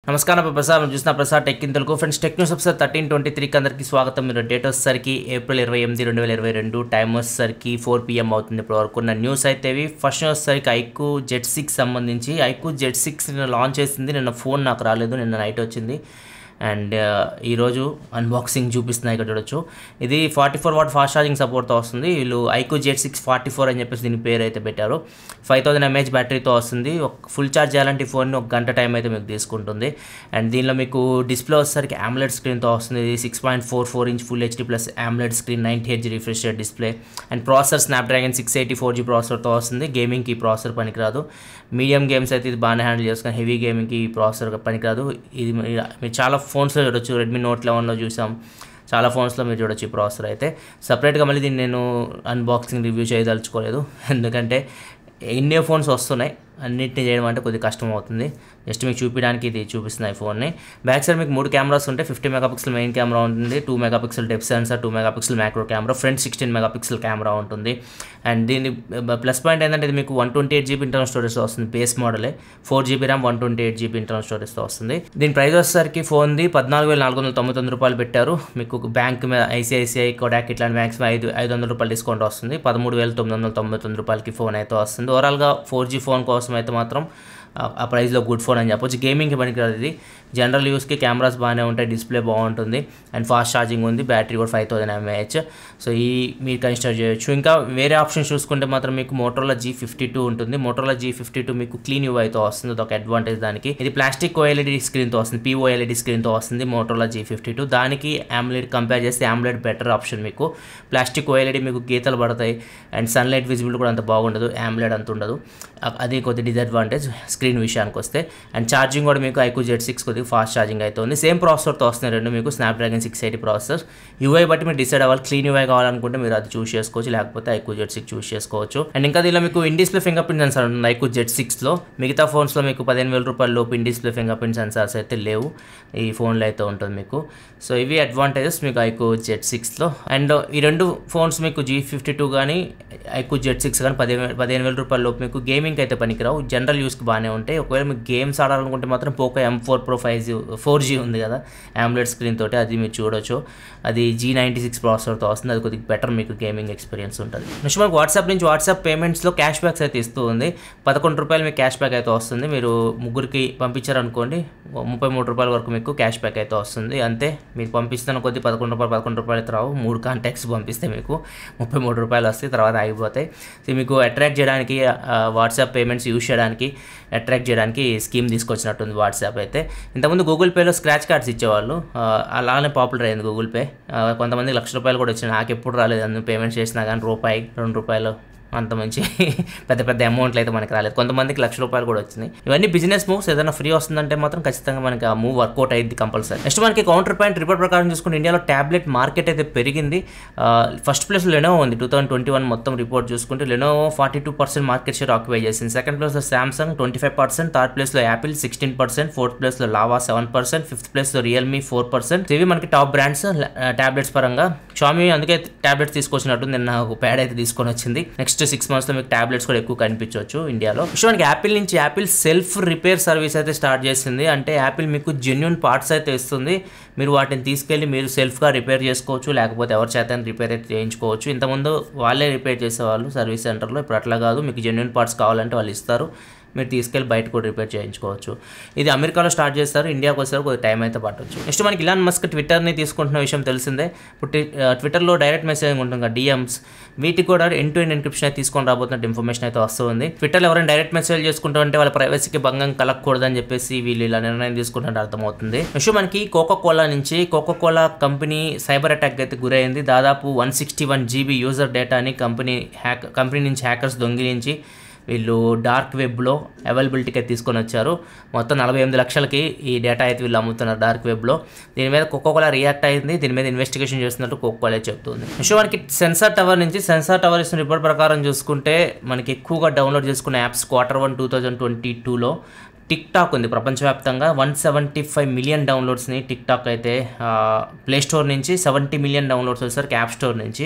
నమస్కారం నేను ప్రసాద్ మీరు చూసిన Prasad tech in Telugu friends tech news episode thirteen twenty త్రీకి అందరికీ స్వాగతం మీరు డేట్ వచ్చేసరికి ఏప్రిల్ ఇరవై ఎనిమిది రెండు వేల ఇరవై రెండు టైం వచ్చేసరికి ఫోర్ పిఎం అవుతుంది ఇప్పుడు వరకు ఉన్న న్యూస్ అయితే ఇవి ఫస్ట్ న్యూస్ వచ్చేసరికి ఐకు జెడ్ సిక్స్ సంబంధించి ఐకు జెడ్ సిక్స్ నిన్న లాంచ్ చేసింది నిన్న ఫోన్ నాకు రాలేదు నిన్న నైట్ వచ్చింది అండ్ ఈరోజు అన్బాక్సింగ్ చూపిస్తున్నాయి ఇక్కడ చూడొచ్చు ఇది forty four watt fast charging సపోర్ట్తో వస్తుంది వీళ్ళు iQOO Z six forty four అని చెప్పేసి దీని పేరు అయితే పెట్టారు ఫైవ్ థౌసండ్ ఎంఏహెచ్ బ్యాటరీతో వస్తుంది ఒక ఫుల్ ఛార్జ్ చేయాలంటే ఈ ఫోన్ ఒక గంట టైం అయితే మీకు తీసుకుంటుంది అండ్ దీనిలో మీకు డిస్ప్లే వచ్చేసరికి ఆమ్లెట్ స్క్రీన్తో వస్తుంది ఇది six point four four inch full HD plus AMOLED screen ninety H refresh display and processor Snapdragon six eighty four G ప్రాసెసర్తో వస్తుంది గేమింగ్కి ఈ ప్రాసెసర్ పనికిరాదు మీడియం గేమ్స్ అయితే ఇది బాగానే హ్యాండిల్ చేసుకుని హెవీ గేమింగ్కి ఈ ప్రాసెసర్ పనికిరాదు ఇది మీరు మీరు చాలా ఫోన్స్లో చూడొచ్చు రెడ్మీ నోట్ లెవెన్లో చూసాం చాలా ఫోన్స్లో మీరు చూడొచ్చు ఈ ప్రాసెసర్ అయితే సపరేట్గా మళ్ళీ దీన్ని నేను అన్బాక్సింగ్ రివ్యూ చేయదలుచుకోలేదు ఎందుకంటే ఎన్నో ఫోన్స్ వస్తున్నాయి అన్నిటిని చేయడం అంటే కొద్దిగా కష్టం అవుతుంది జస్ట్ మీకు చూపించడానికి ఇది చూపిస్తున్నాయి ఫోన్ని బ్యాక్ సైడ్ మీకు మూడు కెమెరాస్ ఉంటాయి ఫిఫ్టీ మెగాపిక్సెల్ మెయిన్ కెమెరా ఉంటుంది two megapixel depth sensor two megapixel macro camera front sixteen megapixel camera ఉంటుంది అండ్ దీని ప్లస్ పాయింట్ ఏంటంటే ఇది మీకు one twenty eight GB internal స్టోరేజ్తో వస్తుంది బేస్ మోడలే four GB RAM one twenty eight GB internal స్టోరేజ్తో వస్తుంది దీని ప్రైస్ వచ్చేసరికి ఫోన్ది పద్నాలుగు వేల నాలుగు వందల తొంభై తొమ్మిది రూపాయలు పెట్టారు మీకు బ్యాంక్ మీద ఐసిఐసిఐ కొడాక్ ఇట్లాంటి మ్యాక్సిమం ఐదు ఐదు వందల రూపాయలు డిస్కౌంట్ వస్తుంది పదమూడు వేల తొమ్మిది వందల తొంభై తొమ్మిది రూపాయలకి ఫోన్ అయితే వస్తుంది ఓవరాల్గా ఫోర్ జీ ఫోన్ కోసం అయితే మాత్రం ఆ ప్రైస్లో గుడ్ ఫోన్ అని చెప్పొచ్చు గేమింగ్కి పనికిరాదు ఇది జనరల్ యూస్కి కెమెరాస్ బాగానే ఉంటాయి డిస్ప్లే బాగుంటుంది అండ్ ఫాస్ట్ ఛార్జింగ్ ఉంది బ్యాటరీ కూడా ఫైవ్ థౌసండ్ ఎంఏహెచ్ సో ఈ మీరు కన్సిడర్ చేయొచ్చు ఇంకా వేరే ఆప్షన్స్ చూసుకుంటే మాత్రం మీకు మోటోలా జీ ఫిఫ్టీ టూ ఉంటుంది మోటోలా జీ ఫిఫ్టీ టూ మీకు క్లీన్ యూఐతో వస్తుంది ఒక అడ్వాంటేజ్ దానికి ఇది ప్లాస్టిక్ ఓఎల్ఈడి స్క్రీన్తో వస్తుంది పిఓఎల్ఈడి స్క్రీన్తో వస్తుంది మోటోలా జీ ఫిఫ్టీ టూ దానికి ఆమ్లెట్ కంపేర్ చేస్తే ఆమ్లెట్ బెటర్ ఆప్షన్ మీకు ప్లాస్టిక్ ఓఎల్ఈడి మీకు గీతలు పడతాయి అండ్ సన్లైట్ విజిబిలిటీ కూడా అంత బాగుండదు ఆమ్లెట్ అంత ఉండదు అది కొద్ది డిసడ్వాంటేజ్ స్క్రీన్ విషయానికి వస్తే అండ్ ఛార్జింగ్ కూడా మీకు ఐకూ జెడ్ సిక్స్ కొద్దిగా ఫాస్ట్ ఛార్జింగ్ అయితే ఉంది సేమ్ ప్రాసెసర్తో వస్తున్నాయి రెండు మీకు Snapdragon six eighty processor UI బట్టి మీరు డిసైడ్ అవ్వాలి క్లీన్ యూఐ కావాలనుకుంటే మీరు అది చూస్ చేసుకోవచ్చు లేకపోతే ఐకూ జెడ్ సిక్స్ చూస్ చేసుకోవచ్చు అండ్ ఇంకా దీనిలో మీకు in display fingerprint sensor ఉంటుంది ఐకూ జెడ్ సిక్స్లో మిగతా ఫోన్స్లో మీకు పదిహేను వేల రూపాయల లోపు in display fingerprint sensors అయితే లేవు ఈ ఫోన్లో అయితే ఉంటుంది మీకు సో ఇవి అడ్వాంటేజెస్ మీకు ఐకూ జెడ్ సిక్స్లో అండ్ ఈ రెండు ఫోన్స్ మీకు జీ ఫిఫ్టీ టూ కానీ ఐకూ జెడ్ సిక్స్ కానీ పదిహేను పదిహేను వేల రూపాయల లోపు మీకు గేమింగ్ అయితే పనికిరావు జనరల్ యూస్కి బాగానే ఉంటాయి ఒకవేళ మీకు గేమ్స్ ఆడాలనుకుంటే మాత్రం Poco M four pro five G four G ఉంది కదా ఆమ్లెట్ స్క్రీన్ తోటి అది మీరు చూడొచ్చు అది జీ నైంటీ సిక్స్ ప్రాసెసర్తో వస్తుంది అది కొద్దిగా బెటర్ మీకు గేమింగ్ ఎక్స్పీరియన్స్ ఉంటుంది నెక్స్ట్ మనకు వాట్సాప్ నుంచి వాట్సాప్ పేమెంట్స్లో క్యాష్ బ్యాక్స్ అయితే ఇస్తూ ఉంది పదకొండు రూపాయలు మీకు క్యాష్ బ్యాక్ అయితే వస్తుంది మీరు ముగ్గురికి పంపించారనుకోండి ముప్పై మూడు రూపాయల వరకు మీకు క్యాష్ బ్యాక్ అయితే వస్తుంది అంతే మీరు పంపిస్తున్న కొద్ది పదకొండు రూపాయలు పదకొండు రూపాయలు అయితే రావు మూడు కాంటాక్ట్స్ పంపిస్తే మీకు ముప్పై మూడు రూపాయలు వస్తాయి తర్వాత ఆగిపోతాయి సో మీకు అట్రాక్ట్ చేయడానికి వాట్సాప్ పేమెంట్స్ యూస్ చేయడానికి అట్రాక్ట్ చేయడానికి స్కీమ్ తీసుకొచ్చినట్టుంది వాట్సాప్ అయితే ఇంతకుముందు గూగుల్ పేలో స్క్రాచ్ కార్డ్స్ ఇచ్చేవాళ్ళు అలానే పాపులర్ అయింది గూగుల్ పే కొంతమంది లక్ష రూపాయలు కూడా వచ్చినాయి నాకు ఎప్పుడు రాలేదు అందులో పేమెంట్ చేసినా కానీ రూపాయి రెండు రూపాయలు అంత మంచి పెద్ద పెద్ద అమౌంట్లు అయితే మనకి రాలేదు కొంతమందికి లక్ష రూపాయలు కూడా వచ్చినాయి ఇవన్నీ బిజినెస్ మూవ్స్ ఏదైనా ఫ్రీ వస్తుందంటే మాత్రం ఖచ్చితంగా మనకి ఆ మూవ్ వర్కౌట్ అయింది కంపల్సరీ నెక్స్ట్ మనకి కౌంటర్ పాయింట్ రిపోర్ట్ ప్రకారం చూసుకుంటే ఇండియాలో ట్యాబ్లెట్ మార్కెట్ అయితే పెరిగింది ఫస్ట్ ప్లేస్ లెనోవో ఉంది టూ థౌసండ్ ట్వంటీ వన్ మొత్తం రిపోర్ట్ చూసుకుంటే Lenovo forty two percent market share occupy చేసింది సెకండ్ ప్లేస్లో Samsung twenty five percent third ప్లేస్లో యాపిల్ సిక్స్టీన్ పర్సెంట్ ఫోర్త్ ప్లేస్లో లావా సెవెన్ పర్సెంట్ ఫిఫ్త్ ప్లేస్లో రియల్మీ ఫోర్ పర్సెంట్ ఇవి మనకి టాప్ బ్రాండ్స్ ట్యాబ్లెట్స్ పరంగా షామీ అందుకే ట్యాబ్లెట్స్ తీసుకొచ్చినట్టు నిన్న ఒక ప్యాడ్ అయితే తీసుకొని వచ్చింది నెక్స్ట్ సిక్స్ మంత్స్లో మీకు ట్యాబ్లెట్స్ కూడా ఎక్కువ కనిపించవచ్చు ఇండియాలో మనకి యాపిల్ నుంచి యాపిల్ సెల్ఫ్ రిపేర్ సర్వీస్ అయితే స్టార్ట్ చేసింది అంటే యాపిల్ మీకు జెన్యున్ పార్ట్స్ అయితే ఇస్తుంది మీరు వాటిని తీసుకెళ్ళి మీరు సెల్ఫ్గా రిపేర్ చేసుకోవచ్చు లేకపోతే ఎవరి చేత రిపేర్ అయితే చేయించుకోవచ్చు ఇంతకుముందు వాళ్ళే రిపేర్ చేసేవాళ్ళు సర్వీస్ సెంటర్లో ఇప్పుడు అట్లా కాదు మీకు జెన్యున్ పార్ట్స్ కావాలంటే వాళ్ళు ఇస్తారు మీరు తీసుకెళ్ళి బయట కూడా రిపేర్ చేయించుకోవచ్చు ఇది అమెరికాలో స్టార్ట్ చేస్తారు ఇండియాకి వచ్చేసరికి కొద్దిగా టైం అయితే పట్టవచ్చు నెక్స్ట్ మనకి ఇలాన్ మస్క్ ట్విట్టర్ని తీసుకుంటున్న విషయం తెలిసిందే ఇప్పుడు ట్విట్టర్లో డైరెక్ట్ మెసేజింగ్ ఉంటుంది కదా డిఎమ్స్ వీటికి కూడా ఎండ్ టు ఎండ్ ఎన్క్రిప్షన్ అయితే తీసుకొని రాబోతున్నట్టు ఇన్ఫర్మేషన్ అయితే వస్తుంది ట్విట్టర్లో ఎవరైనా డైరెక్ట్ మెసేజ్ చేసుకుంటూ ఉంటే వాళ్ళ ప్రైవసీకి భంగం కలగకూడదని చెప్పేసి వీళ్ళు ఇలా నిర్ణయం తీసుకున్నట్టు అర్థమవుతుంది నెక్స్ట్ మనకి కోకో కోలా నుంచి Coca Cola company cyber attack అయితే గురైంది దాదాపు one sixty one GB user డేటాని కంపెనీ హ్యాక్ కంపెనీ నుంచి హ్యాకర్స్ దొంగిలించి వీళ్ళు డార్క్ వెబ్లో అవైలబిలిటీకి అయితే తీసుకొని వచ్చారు మొత్తం నలభై ఎనిమిది లక్షలకి ఈ డేటా అయితే వీళ్ళు అమ్ముతున్నారు డార్క్ వెబ్లో దీని మీద కోకోకోలా రియాక్ట్ అయింది దీని మీద ఇన్వెస్టిగేషన్ చేస్తున్నట్టు కోకోకోలే చెప్తుంది సో మనకి సెన్సార్ టవర్ నుంచి సెన్సార్ టవర్ ఇస్తున్న రిపోర్ట్ ప్రకారం చూసుకుంటే మనకి ఎక్కువగా డౌన్లోడ్ చేసుకున్న apps quarter one two thousand twenty టూలో టిక్ టాక్ ఉంది ప్రపంచవ్యాప్తంగా వన్ సెవెంటీ ఫైవ్ మిలియన్ డౌన్లోడ్స్ని టిక్ టాక్ అయితే ప్లే స్టోర్ నుంచి సెవెంటీ మిలియన్ డౌన్లోడ్స్ వచ్చేసరికి యాప్ స్టోర్ నుంచి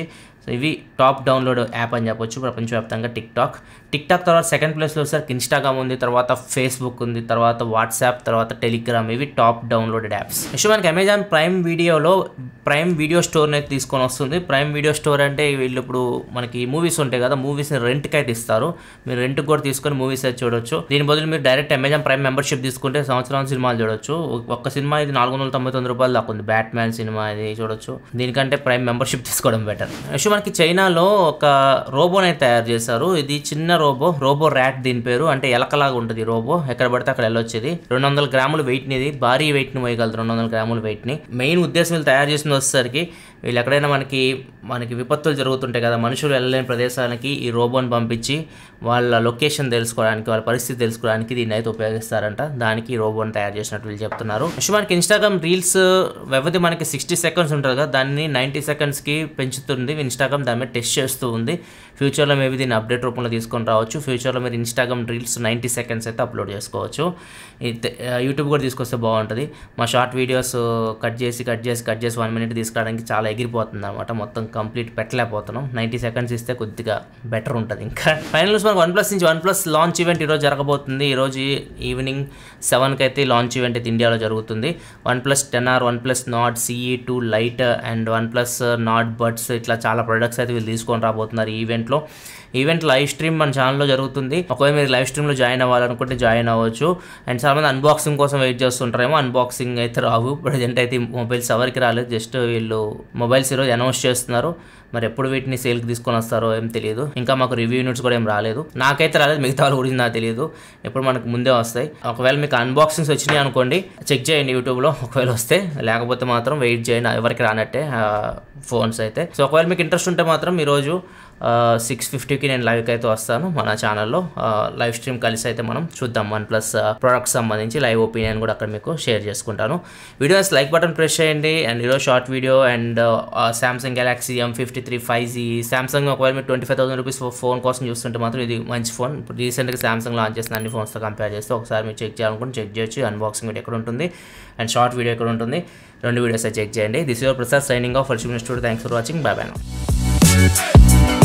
సో ఇవి టాప్ డౌన్లోడ్ యాప్ అని చెప్పొచ్చు ప్రపంచవ్యాప్తంగా టిక్ టాక్ టిక్ టాక్ తర్వాత సెకండ్ ప్లేస్లో వచ్చేసరికి ఇన్స్టాగ్రామ్ ఉంది తర్వాత ఫేస్బుక్ ఉంది తర్వాత వాట్సాప్ తర్వాత టెలిగ్రామ్ ఇవి టాప్ డౌన్లోడెడ్ యాప్స్ నెక్స్ట్ మనకి అమెజాన్ ప్రైమ్ వీడియోలో ప్రైమ్ వీడియో స్టోర్ని అయితే తీసుకొని వస్తుంది ప్రైమ్ వీడియో స్టోర్ అంటే వీళ్ళు ఇప్పుడు మనకి మూవీస్ ఉంటాయి కదా మూవీస్ని రెంట్కి అయితే ఇస్తారు మీరు రెంట్కి కూడా తీసుకొని మూవీస్ అయితే చూడొచ్చు దీని బదులు మీరు డైరెక్ట్ అమెజాన్ ప్రైమ్ మెంబర్షిప్ తీసుకుంటే సంవత్సరం సినిమాలు చూడొచ్చు ఒక్క సినిమా ఇది నాలుగు వందల తొంభై తొమ్మిది రూపాయలు దాకా ఉంది బ్యాట్ మ్యాన్ సినిమా ఇది చూడొచ్చు దీనికంటే ప్రైమ్ మెంబర్షిప్ తీసుకోవడం బెటర్ నెక్స్ట్ మనకి చైనాలో ఒక రోబోని అయితే తయారు చేశారు ఇది చిన్న రోబో రోబో ర్యాట్ దీని పేరు అంటే ఎలకలాగా ఉంటుంది ఈ రోబో ఎక్కడ పడితే అక్కడ వెళ్ళొచ్చేది రెండు వందల గ్రాముల వెయిట్ని ఇది భారీ వెయిట్ని మోయగలదు రెండు వందల గ్రాముల వెయిట్ని మెయిన్ ఉద్దేశం వీళ్ళు తయారు చేసిన వచ్చేసరికి వీళ్ళు ఎక్కడైనా మనకి మనకి విపత్తులు జరుగుతుంటాయి కదా మనుషులు వెళ్ళలేని ప్రదేశానికి ఈ రోబోని పంపించి వాళ్ళ లొకేషన్ తెలుసుకోవడానికి వాళ్ళ పరిస్థితి తెలుసుకోవడానికి దీన్ని అయితే ఉపయోగిస్తారంట దానికి ఈ రోబోని తయారు చేసినట్టు వీళ్ళు చెప్తున్నారు నెక్స్ట్ మనకి ఇన్స్టాగ్రామ్ రీల్స్ వ్యవధి మనకి సిక్స్టీ సెకండ్స్ ఉంటుంది కదా దాన్ని నైంటీ సెకండ్స్కి పెంచుతుంది ఇన్స్టాగ్రామ్ దాని మీద టెస్ట్ చేస్తూ ఉంది ఫ్యూచర్లో మేబీ దీన్ని అప్డేట్ రూపంలో తీసుకొని రావచ్చు ఫ్యూచర్లో మీరు ఇన్స్టాగ్రామ్ రీల్స్ నైంటీ సెకండ్స్ అయితే అప్లోడ్ చేసుకోవచ్చు ఇది యూట్యూబ్ కూడా తీసుకొస్తే బాగుంటుంది మా షార్ట్ వీడియోస్ కట్ చేసి కట్ చేసి కట్ చేసి వన్ మినిట్ తీసుకురావడానికి చాలా ఎగిరిపోతుంది అనమాట మొత్తం కంప్లీట్ పెట్టలేకపోతున్నాం నైంటీ సెకండ్స్ ఇస్తే కొద్దిగా బెటర్ ఉంటుంది ఇంకా ఫైనల్ మనకు వన్ ప్లస్ నుంచి వన్ ప్లస్ లాంచ్ ఈవెంట్ ఈరోజు జరగబోతుంది ఈరోజు ఈవినింగ్ సెవెన్కి అయితే లాంచ్ ఈవెంట్ అయితే ఇండియాలో జరుగుతుంది OnePlus ten R OnePlus Nord CE two Lite and OnePlus Nord Buds ఇట్లా చాలా ప్రొడక్ట్స్ అయితే వీళ్ళు తీసుకొని రాబోతున్నారు ఈ ఈవెంట్లో ఈవెంట్ లైవ్ స్ట్రీమ్ మన ఛానల్లో జరుగుతుంది ఒకవేళ మీరు లైవ్ స్ట్రీమ్లో జాయిన్ అవ్వాలనుకుంటే జాయిన్ అవ్వచ్చు అండ్ చాలామంది అన్బాక్సింగ్ కోసం వెయిట్ చేస్తుంటారేమో అన్బాక్సింగ్ అయితే రావు ప్రజెంట్ అయితే మొబైల్స్ ఎవరికి రాలేదు జస్ట్ వీళ్ళు మొబైల్స్ ఈరోజు అనౌన్స్ చేస్తున్నారు మరి ఎప్పుడు వీటిని సేల్కి తీసుకొని వస్తారో ఏం తెలియదు ఇంకా మాకు రివ్యూ యూనిట్స్ కూడా ఏం రాలేదు నాకైతే రాలేదు మిగతా వాళ్ళ గురించి నాకు తెలియదు ఎప్పుడు మనకు ముందే వస్తాయి ఒకవేళ మీకు అన్బాక్సింగ్స్ వచ్చినాయి అనుకోండి చెక్ చేయండి యూట్యూబ్లో ఒకవేళ వస్తే లేకపోతే మాత్రం వెయిట్ చేయండి ఎవరికి రానట్టే ఫోన్స్ అయితే సో ఒకవేళ మీకు ఇంట్రెస్ట్ ఉంటే మాత్రం ఈరోజు సిక్స్ ఫిఫ్టీకి నేను లైవ్కి అయితే వస్తాను మన ఛానల్లో లైవ్ స్ట్రీమ్ కలిసి అయితే మనం చూద్దాం వన్ ప్లస్ ప్రోడక్ట్స్ సంబంధించి లైవ్ ఒపీనియన్ కూడా అక్కడ మీకు షేర్ చేసుకుంటాను వీడియోస్ లైక్ బటన్ ప్రెస్ చేయండి అండ్ ఈరోజు short video and Samsung Galaxy M fifty three five G Samsung ఒకవేళ మీరు twenty five thousand rupees phone కోసం చూస్తుంటే మాత్రం ఇది మంచి ఫోన్ ఇప్పుడు రీసెంట్గా సామ్సంగ్ లాంచ్ చేసిన అన్ని ఫోన్స్తో కంపేర్ చేస్తే ఒకసారి మీరు చెక్ చేయాలనుకుంటే చెక్ చేయొచ్చు అన్బాక్సింగ్ వీడియో ఎక్కడ ఉంటుంది అండ్ షార్ట్ వీడియో ఎక్కడ ఉంటుంది రెండు వీడియోస్ చెక్ చేయండి this your Prasad signing off for studio thanks for watching bye bye